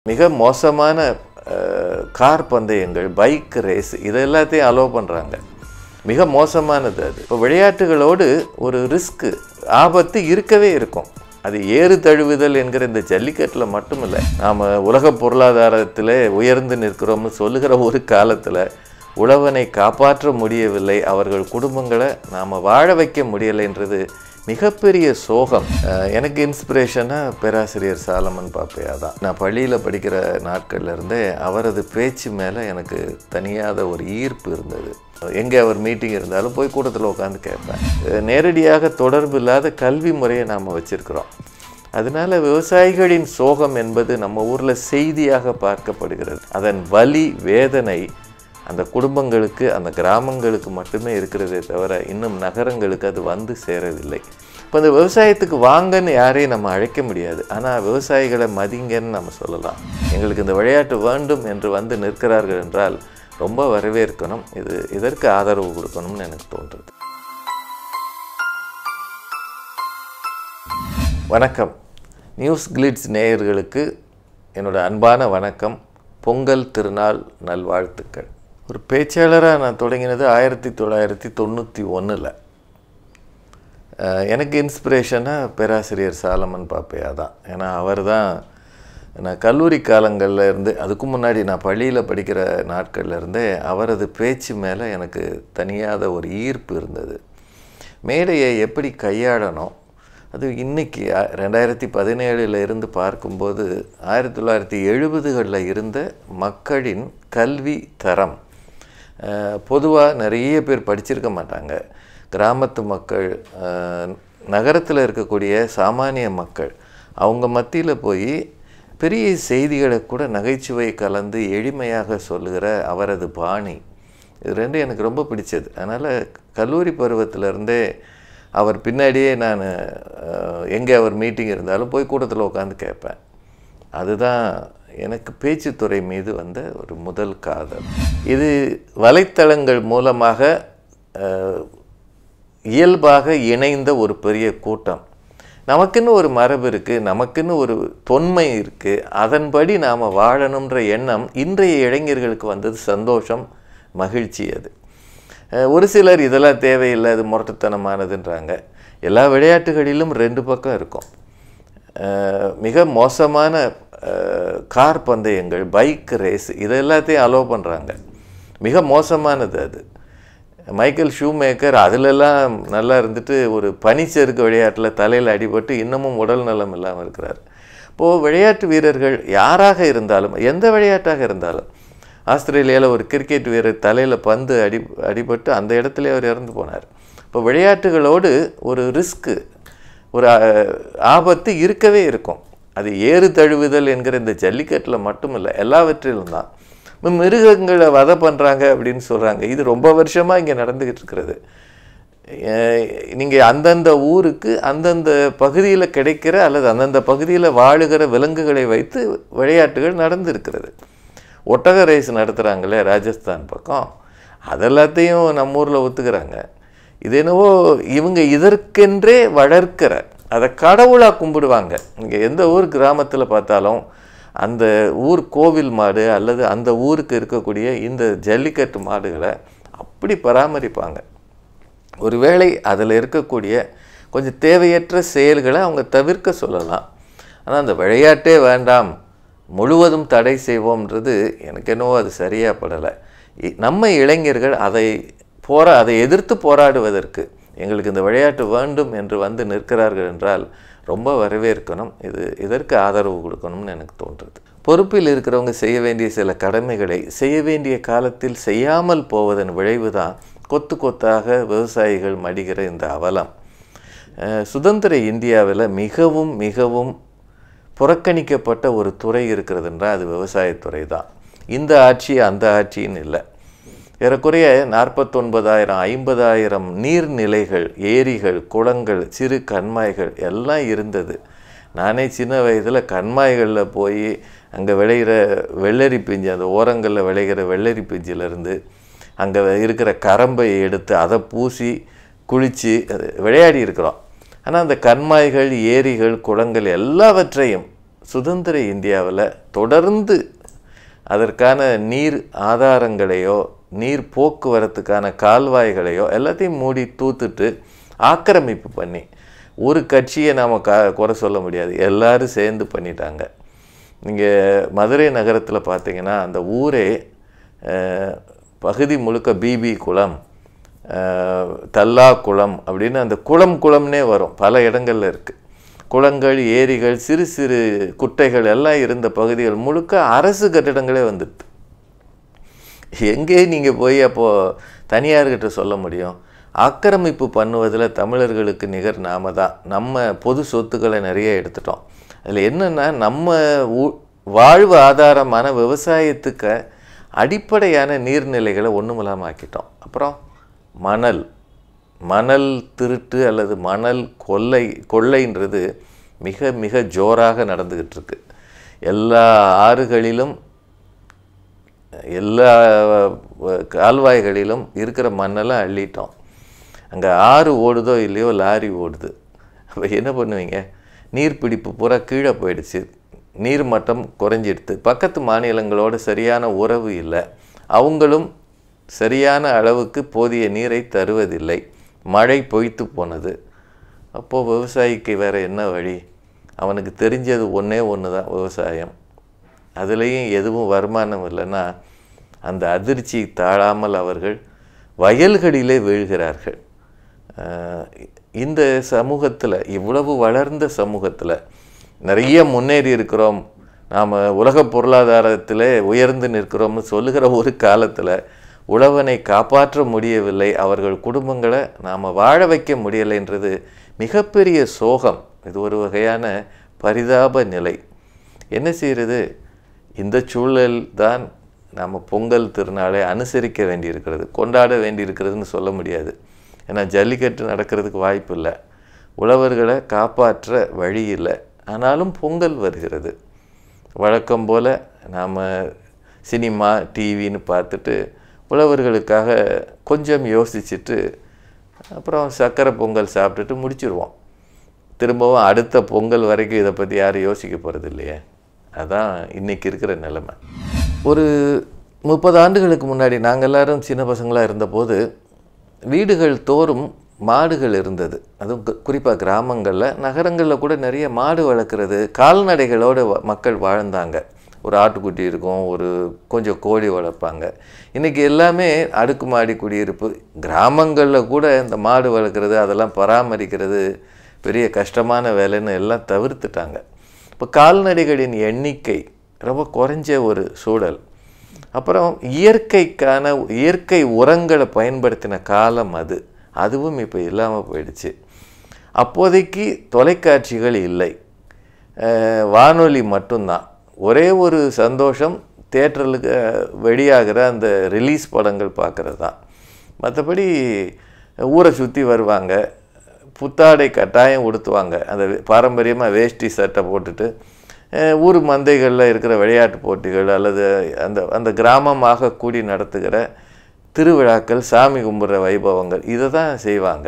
மிக மோசமான அஹ், கார் பந்தயங்கள் பைக் ரேஸ் இது எல்லாத்தையும் அலோவ் பண்ணுறாங்க மிக மோசமானது அது இப்போ விளையாட்டுகளோடு ஒரு ரிஸ்க்கு ஆபத்து இருக்கவே இருக்கும் அது ஏறு தழுவுதல் என்கிற இந்த ஜல்லிக்கட்டில் மட்டும் இல்லை நாம் உலக பொருளாதாரத்தில் உயர்ந்து நிற்கிறோம்னு சொல்லுகிற ஒரு காலத்தில் உழவனை காப்பாற்ற முடியவில்லை அவர்கள் குடும்பங்களை நாம் வாழ வைக்க முடியலைன்றது மிகப்பெரிய சோகம் அஹ் எனக்கு இன்ஸ்பிரேஷனாக பேராசிரியர் சாலமன் பாப்பையா தான் நான் பள்ளியில் படிக்கிற நாட்கள்ல இருந்தே அவரது பேச்சு மேலே எனக்கு தனியாத ஒரு ஈர்ப்பு இருந்தது எங்கே அவர் மீட்டிங் இருந்தாலும் போய் கூட்டத்தில் உட்காந்து கேட்பேன் அஹ் நேரடியாக தொடர்பு இல்லாத கல்வி முறையை நாம் வச்சுருக்கிறோம் அதனால விவசாயிகளின் சோகம் என்பது நம்ம ஊரில் செய்தியாக பார்க்கப்படுகிறது அதன் வலி வேதனை அந்த குடும்பங்களுக்கு அந்த கிராமங்களுக்கு மட்டுமே இருக்கிறதே தவிர இன்னும் நகரங்களுக்கு அது வந்து சேரவில்லை இப்போ இந்த விவசாயத்துக்கு வாங்கன்னு யாரையும் நம்ம அழைக்க முடியாது ஆனால் விவசாயிகளை மதிங்கன்னு நம்ம சொல்லலாம் எங்களுக்கு இந்த விளையாட்டு வேண்டும் என்று வந்து நிற்கிறார்கள் என்றால் ரொம்ப வரவேற்கணும் இது இதற்கு ஆதரவு கொடுக்கணும்னு எனக்கு தோன்றுது வணக்கம் நியூஸ் கிளிட்ஸ் நேயர்களுக்கு என்னோட அன்பான வணக்கம் பொங்கல் திருநாள் நல்வாழ்த்துக்கள் ஒரு பேச்சாளராக நான் தொடங்கினது ஆயிரத்தி தொள்ளாயிரத்தி தொண்ணூற்றி ஒன்றில் எனக்கு இன்ஸ்பிரேஷனாக பேராசிரியர் சாலமன் பாப்பையா தான் ஏன்னா அவர் தான் நான் கல்லூரி காலங்களில் இருந்து அதுக்கு முன்னாடி நான் பள்ளியில் படிக்கிற நாட்கள்ல இருந்தே அவரது பேச்சு மேலே எனக்கு தனியாத ஒரு ஈர்ப்பு இருந்தது மேடையை எப்படி கையாளணும் அது இன்னைக்கு அ- ரெண்டாயிரத்தி பதினேழுல இருந்து பார்க்கும்போது ஆயிரத்தி தொள்ளாயிரத்தி எழுபதுகளில் இருந்த மக்களின் கல்வி தரம் பொதுவாக நிறைய பேர் படிச்சிருக்க மாட்டாங்க கிராமத்து மக்கள் நகரத்தில் இருக்கக்கூடிய சாமானிய மக்கள் அவங்க மத்தியில் போய் பெரிய செய்திகளை கூட நகைச்சுவை கலந்து எளிமையாக சொல்லுகிற அவரது பாணி இது ரெண்டும் எனக்கு ரொம்ப பிடிச்சது அதனால் கல்லூரி பருவத்திலேருந்தே அவர் பின்னாடியே நான் எங்கே அவர் மீட்டிங் இருந்தாலும் போய் கூட்டத்தில் உட்காந்து கேட்பேன் அதுதான் எனக்கு பேச்சுத்துறை மீது வந்த ஒரு முதல் காதல் இது வலைத்தளங்கள் மூலமாக அஹ், இயல்பாக இணைந்த ஒரு பெரிய கூட்டம் நமக்குன்னு ஒரு மரபு இருக்குது நமக்குன்னு ஒரு தொன்மை இருக்குது அதன்படி நாம் வாழணுன்ற எண்ணம் இன்றைய இளைஞர்களுக்கு வந்தது சந்தோஷம் மகிழ்ச்சி அது அஹ், ஒரு சிலர் இதெல்லாம் தேவையில்லை அது முரட்டுத்தனமானதுன்றாங்க எல்லா விளையாட்டுகளிலும் ரெண்டு பக்கம் இருக்கும் அஹ், மிக மோசமான அஹ், கார் பந்தயங்கள் பைக் ரேஸ் இது எல்லாத்தையும் அலோவ் பண்ணுறாங்க மிக மோசமானது அது மைக்கேல் ஷூ மேக்கர் அதிலெல்லாம் நல்லா இருந்துட்டு ஒரு பனிச்சறுக்கு விளையாட்டில் தலையில் அடிபட்டு இன்னமும் உடல் நலம் இல்லாமல் இருக்கிறார் இப்போது விளையாட்டு வீரர்கள் யாராக இருந்தாலும் எந்த விளையாட்டாக இருந்தாலும் ஆஸ்திரேலியாவில் ஒரு கிரிக்கெட் வீரர் தலையில் பந்து அடி அடிபட்டு அந்த இடத்துல அவர் இறந்து போனார் இப்போ விளையாட்டுகளோடு ஒரு ரிஸ்க்கு ஒரு அஹ், ஆபத்து இருக்கவே இருக்கும் அது ஏறு தழுவுதல் என்கிற இந்த ஜல்லிக்கட்டில் மட்டும் இல்லை எல்லாவற்றிலும் தான் இப்ப மிருகங்களை வதை பண்ணுறாங்க அப்படின்னு சொல்கிறாங்க இது ரொம்ப வருஷமாக இங்கே நடந்துக்கிட்டு இருக்கிறது நீங்கள் அந்தந்த ஊருக்கு அந்தந்த பகுதியில் கிடைக்கிற அல்லது அந்தந்த பகுதியில் வாழுகிற விலங்குகளை வைத்து விளையாட்டுகள் நடந்திருக்கிறது ஒட்டக ரேஸ் நடத்துகிறாங்களே ராஜஸ்தான் பக்கம் அதெல்லாத்தையும் நம்ம ஊரில் ஒத்துக்கிறாங்க இது என்னவோ இவங்க இதற்கென்றே வளர்க்கிற அதை கடவுளாக கும்பிடுவாங்க இங்கே எந்த ஊர் கிராமத்தில் பார்த்தாலும் அந்த ஊர் கோவில் மாடு அல்லது அந்த ஊருக்கு இருக்கக்கூடிய இந்த ஜல்லிக்கட்டு மாடுகளை அப்படி பராமரிப்பாங்க ஒருவேளை அதில் இருக்கக்கூடிய கொஞ்சம் தேவையற்ற செயல்களை அவங்க தவிர்க்க சொல்லலாம் ஆனால் அந்த விளையாட்டே வேண்டாம் முழுவதும் தடை செய்வோம்ன்றது எனக்கு என்னவோ அது சரியாக படலை இ- நம்ம இளைஞர்கள் அதை போரா அதை எதிர்த்து போராடுவதற்கு எங்களுக்கு இந்த விளையாட்டு வேண்டும் என்று வந்து நிற்கிறார்கள் என்றால் ரொம்ப வரவேற்கணும் இது இதற்கு ஆதரவு கொடுக்கணும்னு எனக்கு தோன்றுது பொறுப்பில் இருக்கிறவங்க செய்ய வேண்டிய சில கடமைகளை செய்ய வேண்டிய காலத்தில் செய்யாமல் போவதன் விளைவு தான் கொத்து கொத்தாக விவசாயிகள் மடிகிற இந்த அவலம் அஹ் சுதந்திர இந்தியாவில் மிகவும் மிகவும் புறக்கணிக்கப்பட்ட ஒரு துறை இருக்கிறதுன்றா அது விவசாயத்துறை தான் இந்த ஆட்சி அந்த ஆட்சின்னு இல்லை ஏறக்குறைய நாற்பத்தொன்பதாயிரம் ஐம்பதாயிரம் நீர்நிலைகள் ஏரிகள் குளங்கள் சிறு கண்மாய்கள் எல்லாம் இருந்தது நானே சின்ன வயதில் கண்மாய்களில் போய் அங்கே விளையிற வெள்ளரி பிஞ்சு அந்த ஓரங்களில் விளைகிற வெள்ளரி பிஞ்சிலேருந்து அங்கே இருக்கிற கரம்பை எடுத்து அதை பூசி குளித்து விளையாடி இருக்கிறோம் ஆனால் அந்த கண்மாய்கள் ஏரிகள் குளங்கள் எல்லாவற்றையும் சுதந்திர இந்தியாவில் தொடர்ந்து அதற்கான நீர் ஆதாரங்களையோ நீர் போக்குவரத்துக்கான கால்வாய்களையோ எல்லாத்தையும் மூடி தூத்துட்டு ஆக்கிரமிப்பு பண்ணி ஒரு கட்சியை நாம் க குறை சொல்ல முடியாது எல்லாரும் சேர்ந்து பண்ணிட்டாங்க நீங்கள் மதுரை நகரத்தில் பார்த்தீங்கன்னா அந்த ஊரே அஹ், பகுதி முழுக்க பிபி குளம் அஹ், தல்லா குளம் அப்படின்னு அந்த குளம் குளம்னே வரும் பல இடங்கள்ல இருக்குது குளங்கள் ஏரிகள் சிறு சிறு குட்டைகள் எல்லாம் இருந்த பகுதிகள் முழுக்க அரசு கட்டிடங்களே வந்துடுது எங்கே நீங்கள் போய் அப்போது தனியார்கிட்ட சொல்ல முடியும் ஆக்கிரமிப்பு பண்ணுவதில் தமிழர்களுக்கு நிகர் நாம தான் நம்ம பொது சொத்துக்களை நிறைய எடுத்துட்டோம் அதில் என்னென்னா நம்ம ஊ- வாழ்வு ஆதாரமான விவசாயத்துக்கு அடிப்படையான நீர்நிலைகளை ஒன்றுமில்லாமல் ஆக்கிட்டோம் அப்புறம் மணல் மணல் திருட்டு அல்லது மணல் கொள்ளை கொள்ளைன்றது மிக மிக ஜோராக நடந்துக்கிட்டு இருக்கு எல்லா ஆறுகளிலும் எல்லா அஹ், கால்வாய்களிலும் இருக்கிற மண்ணெல்லாம் அள்ளிட்டோம் அங்கே ஆறு ஓடுதோ இல்லையோ லாரி ஓடுது அப்போ என்ன பண்ணுவீங்க நீர்பிடிப்பு பூரா கீழே போயிடுச்சு நீர் மட்டம் குறைஞ்சிடுது பக்கத்து மாநிலங்களோட சரியான உறவு இல்லை அவங்களும் சரியான அளவுக்கு போதிய நீரை தருவதில்லை மழை பொய்த்து போனது அப்போது விவசாயிக்கு வேறு என்ன வழி அவனுக்கு தெரிஞ்சது ஒன்றே ஒன்று தான் விவசாயம் அதுலேயும் எதுவும் வருமானம் இல்லைன்னா அந்த அதிர்ச்சி தாழாமல் அவர்கள் வயல்களிலே வீழ்கிறார்கள் அஹ் இந்த சமூகத்தில் இவ்வளவு வளர்ந்த சமூகத்தில் நிறைய முன்னேறி இருக்கிறோம் நாம் உலக பொருளாதாரத்திலே உயர்ந்து நிற்கிறோம்னு சொல்லுகிற ஒரு காலத்தில் உழவனை காப்பாற்ற முடியவில்லை அவர்கள் குடும்பங்களை நாம் வாழ வைக்க முடியலைன்றது மிகப்பெரிய சோகம் இது ஒரு வகையான பரிதாப நிலை என்ன செய்கிறது இந்த சூழல் தான் நாம் பொங்கல் திருநாளை அனுசரிக்க வேண்டியிருக்கிறது கொண்டாட வேண்டியிருக்கிறதுன்னு சொல்ல முடியாது ஏன்னா ஜல்லிக்கட்டு நடக்கிறதுக்கு வாய்ப்பு இல்லை உழவர்களை காப்பாற்ற வழி இல்லை ஆனாலும் பொங்கல் வருகிறது வழக்கம் போல் நாம் சினிமா டிவின்னு பார்த்துட்டு உழவர்களுக்காக கொஞ்சம் யோசிச்சுட்டு அப்புறம் சக்கரை பொங்கல் சாப்பிட்டுட்டு முடிச்சிருவோம் திரும்பவும் அடுத்த பொங்கல் வரைக்கும் இதை பற்றி யாரும் யோசிக்க போகிறது இல்லையே அதான் இன்னைக்கு இருக்கிற நிலைமை ஒரு முப்பது ஆண்டுகளுக்கு முன்னாடி நாங்கள் எல்லாரும் சின்ன பசங்களாக இருந்தபோது வீடுகள் தோறும் மாடுகள் இருந்தது அதுவும் குறிப்பாக கிராமங்களில் நகரங்களில் கூட நிறைய மாடு வளர்க்குறது கால்நடைகளோடு வ- மக்கள் வாழ்ந்தாங்க ஒரு ஆட்டுக்குட்டி இருக்கும் ஒரு கொஞ்சம் கோழி வளர்ப்பாங்க இன்றைக்கி எல்லாமே அடுக்குமாடி குடியிருப்பு கிராமங்களில் கூட இந்த மாடு வளர்க்குறது அதெல்லாம் பராமரிக்கிறது பெரிய கஷ்டமான வேலைன்னு எல்லாம் தவிர்த்துட்டாங்க இப்போ கால்நடைகளின் எண்ணிக்கை ரொம்ப குறைஞ்ச ஒரு சூழல் அப்புறம் இயற்கைக்கான இயற்கை உரங்களை பயன்படுத்தின காலம் அது அதுவும் இப்போ இல்லாமல் போயிடுச்சு அப்போதைக்கு தொலைக்காட்சிகள் இல்லை அஹ் வானொலி மட்டும்தான் ஒரே ஒரு சந்தோஷம் தேட்டருக்கு வெளியாகிற அந்த ரிலீஸ் படங்கள் பார்க்குறது தான் மற்றபடி ஊரை சுற்றி வருவாங்க புத்தாடை கட்டாயம் உடுத்துவாங்க அந்த பாரம்பரியமாக வேஷ்டி சட்டை போட்டுட்டு அஹ், ஊர் மந்தைகளில் இருக்கிற விளையாட்டு போட்டிகள் அல்லது அந்த அந்த கிராமமாக கூடி நடத்துகிற திருவிழாக்கள் சாமி கும்பிட்ற வைபவங்கள் இதை தான் செய்வாங்க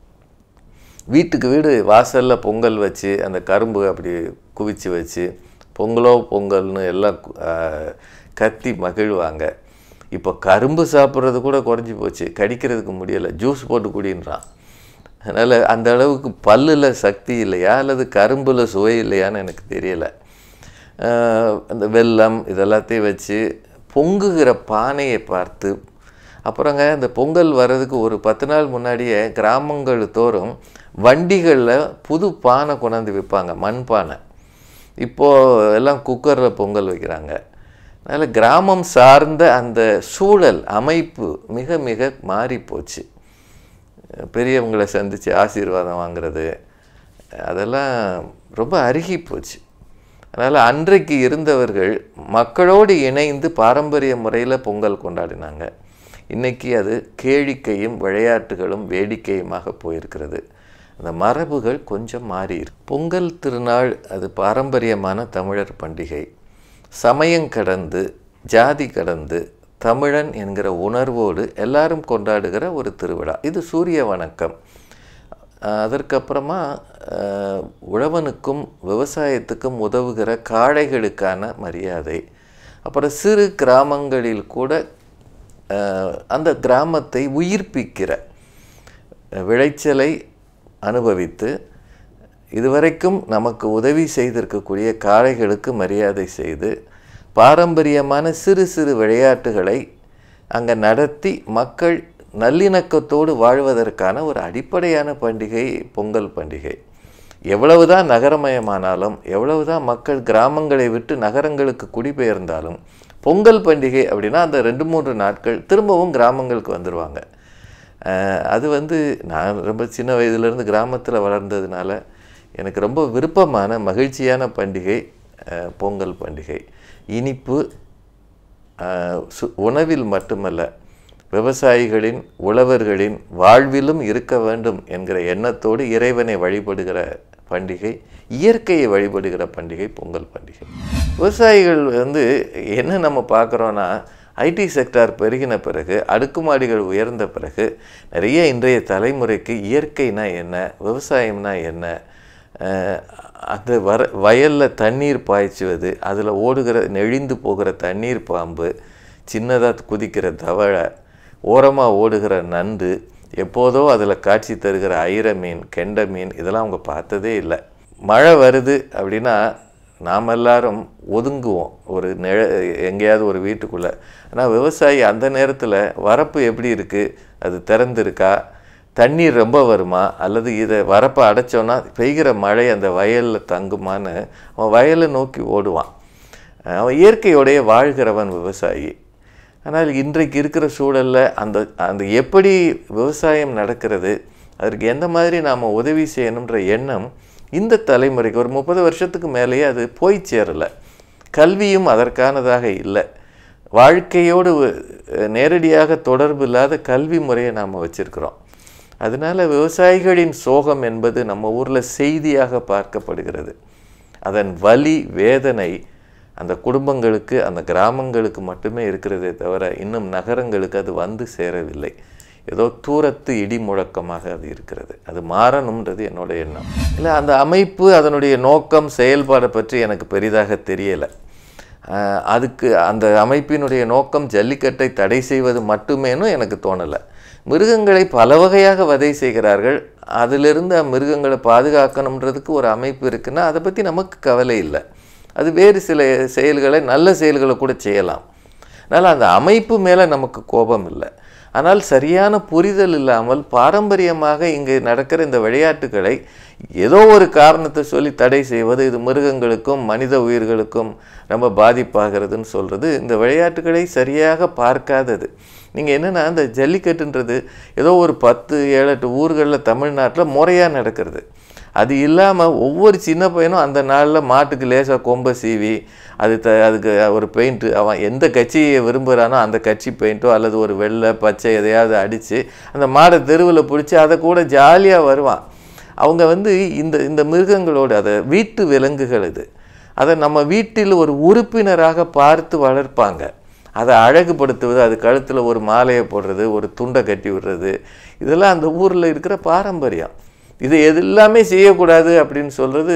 வீட்டுக்கு வீடு வாசலில் பொங்கல் வச்சு அந்த கரும்பு அப்படி குவிச்சு வச்சு பொங்கலோ பொங்கல்னு எல்லாம் கு- ஆஹ், கத்தி மகிழ்வாங்க இப்போ கரும்பு சாப்பிட்றது கூட குறைஞ்சி போச்சு கடிக்கிறதுக்கு முடியலை ஜூஸ் போட்டு குடின்றான் அதனால் அந்த அளவுக்கு பல்லில் சக்தி இல்லையா அல்லது கரும்பில் சுவை இல்லையான்னு எனக்கு தெரியலை ஆஹ், அந்த வெல்லம் இதெல்லாத்தையும் வச்சு பொங்குகிற பானையை பார்த்து அப்புறங்க இந்த பொங்கல் வர்றதுக்கு ஒரு பத்து நாள் முன்னாடியே கிராமங்கள் தோறும் வண்டிகளில் புது பானை கொண்டாந்து விற்பாங்க மண் பானை இப்போது எல்லாம் குக்கரில் பொங்கல் வைக்கிறாங்க அதனால் கிராமம் சார்ந்த அந்த சூழல் அமைப்பு மிக மிக மாறி போச்சு பெரியவங்களை சந்தித்து ஆசீர்வாதம் வாங்குறது அதெல்லாம் ரொம்ப அருகி போச்சு அதனால் அன்றைக்கு இருந்தவர்கள் மக்களோடு இணைந்து பாரம்பரிய முறையில் பொங்கல் கொண்டாடினாங்க இன்னைக்கு அது கேளிக்கையும் விளையாட்டுகளும் வேடிக்கையுமாக போயிருக்கிறது அந்த மரபுகள் கொஞ்சம் மாறி இருக்கு பொங்கல் திருநாள் அது பாரம்பரியமான தமிழர் பண்டிகை சமயம் கடந்து ஜாதி கடந்து தமிழன் என்கிற உணர்வோடு எல்லாரும் கொண்டாடுகிற ஒரு திருவிழா இது சூரிய வணக்கம் அஹ், அதற்கப்புறமா அஹ், உழவனுக்கும் விவசாயத்துக்கும் உதவுகிற காளைகளுக்கான மரியாதை அப்புறம் சிறு கிராமங்களில் கூட அஹ், அந்த கிராமத்தை உயிர்ப்பிக்கிற அஹ், விளைச்சலை அனுபவித்து இதுவரைக்கும் நமக்கு உதவி செய்திருக்கக்கூடிய காளைகளுக்கு மரியாதை செய்து பாரம்பரியமான சிறு சிறு விளையாட்டுகளை அங்கே நடத்தி மக்கள் நல்லிணக்கத்தோடு வாழ்வதற்கான ஒரு அடிப்படையான பண்டிகை பொங்கல் பண்டிகை எவ்வளவுதான் நகரமயமானாலும் எவ்வளவுதான் மக்கள் கிராமங்களை விட்டு நகரங்களுக்கு குடிபெயர்ந்தாலும் பொங்கல் பண்டிகை அப்படின்னா அந்த ரெண்டு மூன்று நாட்கள் திரும்பவும் கிராமங்களுக்கு வந்துடுவாங்க அஹ் அது வந்து நான் ரொம்ப சின்ன வயதிலிருந்து கிராமத்தில் வளர்ந்ததுனால எனக்கு ரொம்ப விருப்பமான மகிழ்ச்சியான பண்டிகை அஹ் பொங்கல் பண்டிகை இனிப்பு அஹ் சு- உணவில் மட்டுமல்ல விவசாயிகளின் உழவர்களின் வாழ்விலும் இருக்க வேண்டும் என்கிற எண்ணத்தோடு இறைவனை வழிபடுகிற பண்டிகை இயற்கையை வழிபடுகிற பண்டிகை பொங்கல் பண்டிகை விவசாயிகள் வந்து என்ன நம்ம பார்க்குறோன்னா ஐடி செக்டார் பெருகின பிறகு அடுக்குமாடிகள் உயர்ந்த பிறகு நிறைய இன்றைய தலைமுறைக்கு இயற்கைனா என்ன விவசாயம்னா என்ன அஹ் அந்த வர வயலில் தண்ணீர் பாய்ச்சுவது அதில் ஓடுகிற நெழிந்து போகிற தண்ணீர் பாம்பு சின்னதாக குதிக்கிற தவளை ஓரமாக ஓடுகிற நண்டு எப்போதோ அதில் காட்சி தருகிற ஐர மீன் கெண்ட மீன் இதெல்லாம் அவங்க பார்த்ததே இல்லை மழை வருது அப்படின்னா நாம் எல்லாரும் ஒதுங்குவோம் ஒரு நிழ எங்கேயாவது ஒரு வீட்டுக்குள்ளே ஆனால் விவசாயி அந்த நேரத்தில் வரப்பு எப்படி இருக்குது அது திறந்திருக்கா தண்ணீர் ரொம்ப வருமா அல்லது இதை வரப்பை அடைச்சோன்னா பெய்கிற மழை அந்த வயலில் தங்குமான்னு அவன் வயலை நோக்கி ஓடுவான் அவன் இயற்கையோடைய வாழ்கிறவன் விவசாயி ஆனால் இன்றைக்கு இருக்கிற சூழலில் அந்த அந்த எப்படி விவசாயம் நடக்கிறது அதற்கு எந்த மாதிரி நாம் உதவி செய்யணுன்ற எண்ணம் இந்த தலைமுறைக்கு ஒரு முப்பது வருஷத்துக்கு மேலேயே அது போய் சேரலை கல்வியும் அதற்கானதாக இல்லை வாழ்க்கையோடு அஹ், நேரடியாக தொடர்பு இல்லாத கல்வி முறையை நாம் வச்சிருக்கிறோம் அதனால விவசாயிகளின் சோகம் என்பது நம்ம ஊரில் செய்தியாக பார்க்கப்படுகிறது அதன் வலி வேதனை அந்த குடும்பங்களுக்கு அந்த கிராமங்களுக்கு மட்டுமே இருக்கிறதே தவிர இன்னும் நகரங்களுக்கு அது வந்து சேரவில்லை ஏதோ தூரத்து இடி முழக்கமாக அது இருக்கிறது அது மாறணுன்றது என்னோட எண்ணம் இல்லை அந்த அமைப்பு அதனுடைய நோக்கம் செயல்பாடை பற்றி எனக்கு பெரிதாக தெரியலை ஆஹ் அதுக்கு அந்த அமைப்பினுடைய நோக்கம் ஜல்லிக்கட்டை தடை செய்வது மட்டுமேனும் எனக்கு தோணலை மிருகங்களை பல வகையாக வதை செய்கிறார்கள் அதிலிருந்து மிருகங்களை பாதுகாக்கணுன்றதுக்கு ஒரு அமைப்பு இருக்குன்னா அதை பற்றி நமக்கு கவலை இல்லை அது வேறு சில செயல்களை நல்ல செயல்களை கூட செய்யலாம் அதனால் அந்த அமைப்பு மேலே நமக்கு கோபம் இல்லை ஆனால் சரியான புரிதல் இல்லாமல் பாரம்பரியமாக இங்கு நடக்கிற இந்த விளையாட்டுகளை ஏதோ ஒரு காரணத்தை சொல்லி தடை செய்வது இது மிருகங்களுக்கும் மனித உயிர்களுக்கும் ரொம்ப பாதிப்பாகிறதுன்னு சொல்கிறது இந்த விளையாட்டுகளை சரியாக பார்க்காதது நீங்கள் என்னென்னா இந்த ஜல்லிக்கட்டுன்றது ஏதோ ஒரு பத்து ஏழு எட்டு ஊர்களில் தமிழ்நாட்டில் முறையாக நடக்கிறது அது இல்லாமல் ஒவ்வொரு சின்ன பையனும் அந்த நாளில் மாட்டுக்கு லேசாக கொம்பை சீவி அது த அதுக்கு ஒரு பெயிண்ட்டு அவன் எந்த கட்சியை விரும்புகிறானோ அந்த கட்சி பெயிண்ட்டோ அல்லது ஒரு வெள்ளை பச்சை எதையாவது அடித்து அந்த மாடை தெருவில் பிடிச்சி அதை கூட ஜாலியாக வருவான் அவங்க வந்து இந்த இந்த மிருகங்களோடு அதை வீட்டு விலங்குகள் இது அதை நம்ம வீட்டில் ஒரு உறுப்பினராக பார்த்து வளர்ப்பாங்க அதை அழகுபடுத்துவது அது கழுத்தில் ஒரு மாலையை போடுறது ஒரு துண்டை கட்டி விடுறது இதெல்லாம் அந்த ஊரில் இருக்கிற பாரம்பரியம் இது எது எல்லாமே செய்யக்கூடாது அப்படின்னு சொல்கிறது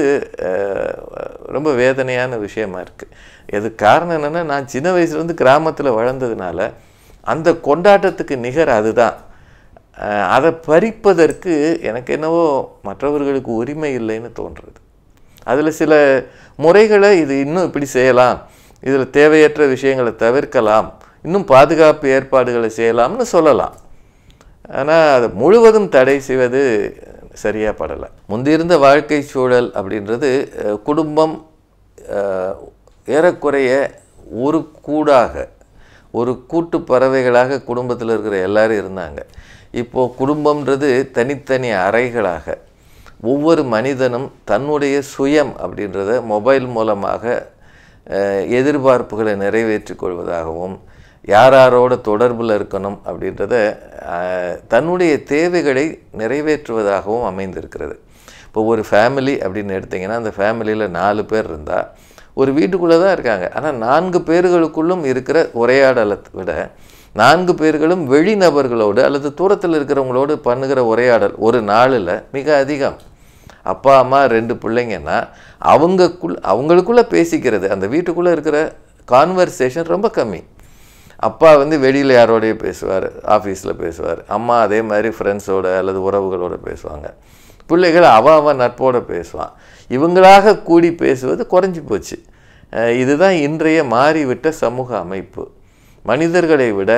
ரொம்ப வேதனையான விஷயமா இருக்குது இது காரணம் என்னென்னா நான் சின்ன வயசுலேருந்து கிராமத்தில் வளர்ந்ததுனால அந்த கொண்டாட்டத்துக்கு நிகர் அதுதான் அஹ் அதை பறிப்பதற்கு எனக்கு என்னவோ மற்றவர்களுக்கு உரிமை இல்லைன்னு தோன்றுறது அதில் சில முறைகளை இது இன்னும் இப்படி செய்யலாம் இதில் தேவையற்ற விஷயங்களை தவிர்க்கலாம் இன்னும் பாதுகாப்பு ஏற்பாடுகளை செய்யலாம்னு சொல்லலாம் ஆனால் அது முழுவதும் தடை செய்வது சரியாக படலை முந்திருந்த வாழ்க்கை சூழல் அப்படின்றது அஹ், குடும்பம் அஹ், ஏறக்குறைய ஒரு கூடாக ஒரு கூட்டு பறவைகளாக குடும்பத்தில் இருக்கிற எல்லாரும் இருந்தாங்க இப்போது குடும்பம்ன்றது தனித்தனி அறைகளாக ஒவ்வொரு மனிதனும் தன்னுடைய சுயம் அப்படின்றத மொபைல் மூலமாக அஹ், எதிர்பார்ப்புகளை நிறைவேற்றிக் கொள்வதாகவும் யாராரோட தொடர்பில் இருக்கணும் அப்படின்றத அஹ், தன்னுடைய தேவைகளை நிறைவேற்றுவதாகவும் அமைந்திருக்கிறது இப்போ ஒரு ஃபேமிலி அப்படின்னு எடுத்திங்கன்னா அந்த ஃபேமிலியில் நாலு பேர் இருந்தால் ஒரு வீட்டுக்குள்ளே தான் இருக்காங்க ஆனால் நான்கு பேர்களுக்குள்ளும் இருக்கிற உரையாடலை விட நான்கு பேர்களும் வெளிநபர்களோடு அல்லது தூரத்தில் இருக்கிறவங்களோடு பண்ணுகிற உரையாடல் ஒரு நாளில் மிக அதிகம் அப்பா அம்மா ரெண்டு பிள்ளைங்கன்னா அவங்கக்குள் அவங்களுக்குள்ளே பேசிக்கிறது அந்த வீட்டுக்குள்ளே இருக்கிற கான்வர்சேஷன் ரொம்ப கம்மி அப்பா வந்து வெளியில் யாரோடய பேசுவார் ஆஃபீஸில் பேசுவார் அம்மா அதே மாதிரி ஃப்ரெண்ட்ஸோட அல்லது உறவுகளோட பேசுவாங்க பிள்ளைகள் அவ அவன் நட்போட பேசுவான் இவங்களாக கூடி பேசுவது குறைஞ்சி போச்சு அஹ் இதுதான் இன்றைய மாறிவிட்ட சமூக அமைப்பு மனிதர்களை விட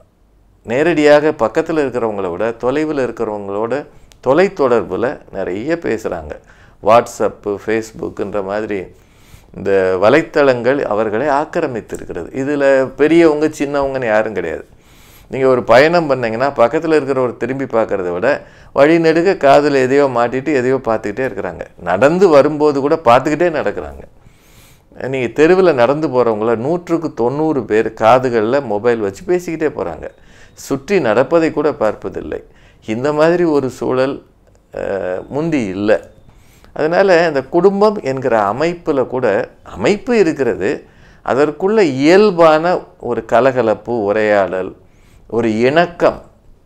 நேரடியாக பக்கத்தில் இருக்கிறவங்கள விட தொலைவில் இருக்கிறவங்களோட தொலைத்தொடர்பில் நிறைய பேசுகிறாங்க வாட்ஸ்அப்பு ஃபேஸ்புக்குன்ற மாதிரி இந்த வலைத்தளங்கள் அவர்களை ஆக்கிரமித்திருக்கிறது இதில் பெரியவங்க சின்னவங்கன்னு யாரும் கிடையாது நீங்கள் ஒரு பயணம் பண்ணீங்கன்னா பக்கத்தில் இருக்கிறவர் திரும்பி பார்க்கறத விட வழி நெடுக காதில் எதையோ மாட்டிட்டு எதையோ பார்த்துக்கிட்டே இருக்கிறாங்க நடந்து வரும்போது கூட பார்த்துக்கிட்டே நடக்கிறாங்க நீங்கள் தெருவில் நடந்து போகிறவங்கள நூற்றுக்கு தொண்ணூறு பேர் காதுகளில் மொபைல் வச்சு பேசிக்கிட்டே போகிறாங்க சுற்றி நடப்பதை கூட பார்ப்பதில்லை இந்த மாதிரி ஒரு சூழல் அஹ், முந்தி இல்லை அதனால் இந்த குடும்பம் என்கிற அமைப்பில் கூட அமைப்பு இருக்கிறது அதற்குள்ள இயல்பான ஒரு கலகலப்பு உரையாடல் ஒரு இணக்கம்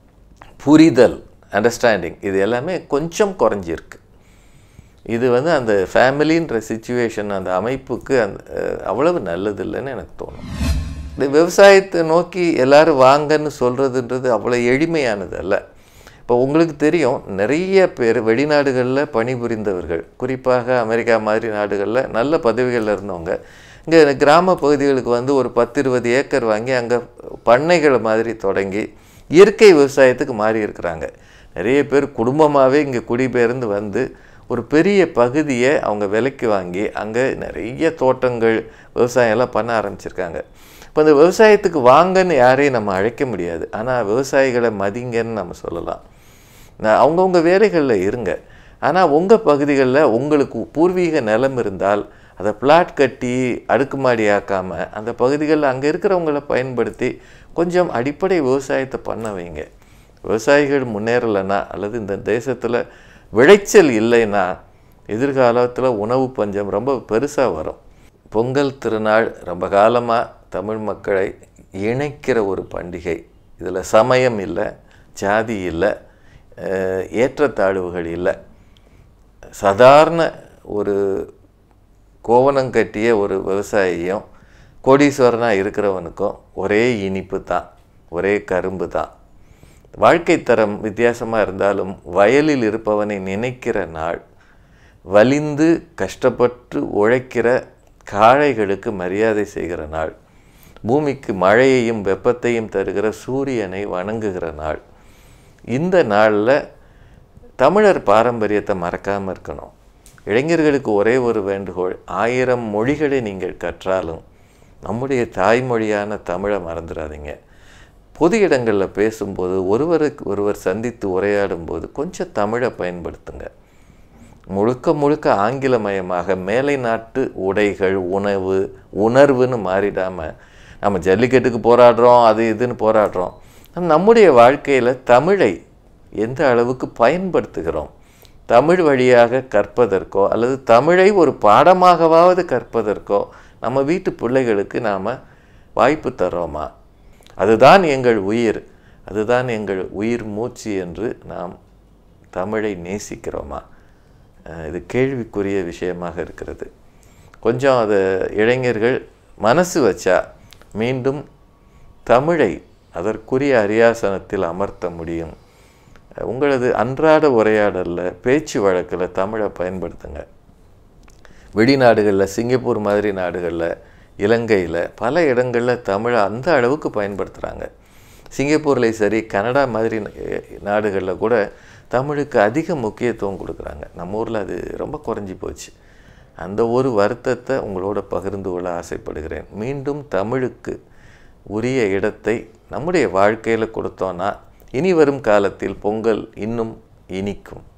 புரிதல் அண்டர்ஸ்டாண்டிங் இது எல்லாமே கொஞ்சம் குறைஞ்சிருக்கு இது வந்து அந்த ஃபேமிலின்ற சுச்சுவேஷன் அந்த அமைப்புக்கு அந்த அஹ், அவ்வளவு நல்லதில்லைன்னு எனக்கு தோணும் இந்த விவசாயத்தை நோக்கி எல்லாரும் வாங்கன்னு சொல்கிறதுன்றது அவ்வளோ எளிமையானது அல்ல இப்போ உங்களுக்கு தெரியும் நிறைய பேர் வெளிநாடுகளில் பணிபுரிந்தவர்கள் குறிப்பாக அமெரிக்கா மாதிரி நாடுகளில் நல்ல பதவிகளில் இருந்தவங்க இங்கே கிராம பகுதிகளுக்கு வந்து ஒரு பத்து இருபது ஏக்கர் வாங்கி அங்கே பண்ணைகள் மாதிரி தொடங்கி இயற்கை விவசாயத்துக்கு மாறி இருக்கிறாங்க நிறைய பேர் குடும்பமாகவே இங்கே குடிபெயர்ந்து வந்து ஒரு பெரிய பகுதியை அவங்க விலைக்கு வாங்கி அங்கே நிறைய தோட்டங்கள் விவசாயம் எல்லாம் பண்ண ஆரம்பிச்சிருக்காங்க இப்போ இந்த விவசாயத்துக்கு வாங்கன்னு யாரையும் நம்ம அழைக்க முடியாது ஆனால் விவசாயிகளை மதிங்கன்னு நம்ம சொல்லலாம் நான் அவங்கவுங்க வேலைகளில் இருங்க ஆனால் உங்கள் பகுதிகளில் உங்களுக்கு பூர்வீக நிலம் இருந்தால் அதை பிளாட் கட்டி அடுக்குமாடி ஆக்காமல் அந்த பகுதிகளில் அங்கே இருக்கிறவங்கள பயன்படுத்தி கொஞ்சம் அடிப்படை விவசாயத்தை பண்ண வைங்க விவசாயிகள் முன்னேறலைன்னா அல்லது இந்த தேசத்தில் விளைச்சல் இல்லைன்னா எதிர்காலத்தில் உணவு பஞ்சம் ரொம்ப பெருசாக வரும் பொங்கல் திருநாள் ரொம்ப காலமாக தமிழ் மக்களை இணைக்கிற ஒரு பண்டிகை இதில் சமயம் இல்லை ஜாதி இல்லை அஹ், ஏற்றத்தாழ்வுகள் இல்லை சாதாரண ஒரு கோவணம் கட்டிய ஒரு விவசாயியும் கோடீஸ்வரனாக இருக்கிறவனுக்கும் ஒரே இனிப்பு தான் ஒரே கரும்பு தான் வாழ்க்கை தரம் வித்தியாசமாக இருந்தாலும் வயலில் இருப்பவனை நினைக்கிற நாள் வலிந்து கஷ்டப்பட்டு உழைக்கிற காளைகளுக்கு மரியாதை செய்கிற நாள் பூமிக்கு மழையையும் வெப்பத்தையும் தருகிற சூரியனை வணங்குகிற நாள் இந்த நாளில் தமிழர் பாரம்பரியத்தை மறக்காமல் இருக்கணும் இளைஞர்களுக்கு ஒரே ஒரு வேண்டுகோள் ஆயிரம் மொழிகளை நீங்கள் கற்றாலும் நம்முடைய தாய்மொழியான தமிழை மறந்துடாதீங்க பொது இடங்களில் பேசும்போது ஒருவருக்கு ஒருவர் சந்தித்து உரையாடும் போது கொஞ்சம் தமிழை பயன்படுத்துங்க முழுக்க முழுக்க ஆங்கிலமயமாக மேலை நாட்டு உடைகள் உணவு உணர்வுன்னு மாறிடாமல் நம்ம ஜல்லிக்கட்டுக்கு போராடுறோம் அது இதுன்னு போராடுறோம் நம்முடைய வாழ்க்கையில் தமிழை எந்த அளவுக்கு பயன்படுத்துகிறோம் தமிழ் வழியாக கற்பதற்கோ அல்லது தமிழை ஒரு பாடமாகவாவது கற்பதற்கோ நம்ம வீட்டு பிள்ளைகளுக்கு நாம் வாய்ப்பு தர்றோமா அதுதான் எங்கள் உயிர் அதுதான் எங்கள் உயிர் மூச்சு என்று நாம் தமிழை நேசிக்கிறோமா அஹ் இது கேள்விக்குரிய விஷயமாக இருக்கிறது கொஞ்சம் அதை இளைஞர்கள் மனசு வச்சா மீண்டும் தமிழை அதற்குரிய அரியாசனத்தில் அமர்த்த முடியும் அஹ் உங்களது அன்றாட உரையாடலில் பேச்சு வழக்கில் தமிழை பயன்படுத்துங்க வெளிநாடுகளில் சிங்கப்பூர் மாதிரி நாடுகளில் இலங்கையில் பல இடங்களில் தமிழை அந்த அளவுக்கு பயன்படுத்துகிறாங்க சிங்கப்பூர்லேயும் சரி கனடா மாதிரி நாடுகளில் கூட தமிழுக்கு அதிக முக்கியத்துவம் கொடுக்குறாங்க நம்ம ஊரில் அது ரொம்ப குறைஞ்சி போச்சு அந்த ஒரு வருத்தத்தை உங்களோட பகிர்ந்து கொள்ள ஆசைப்படுகிறேன் மீண்டும் தமிழுக்கு உரிய இடத்தை நம்முடைய வாழ்க்கையில் கொடுத்தோன்னா இனி வரும் காலத்தில் பொங்கல் இன்னும் இனிக்கும்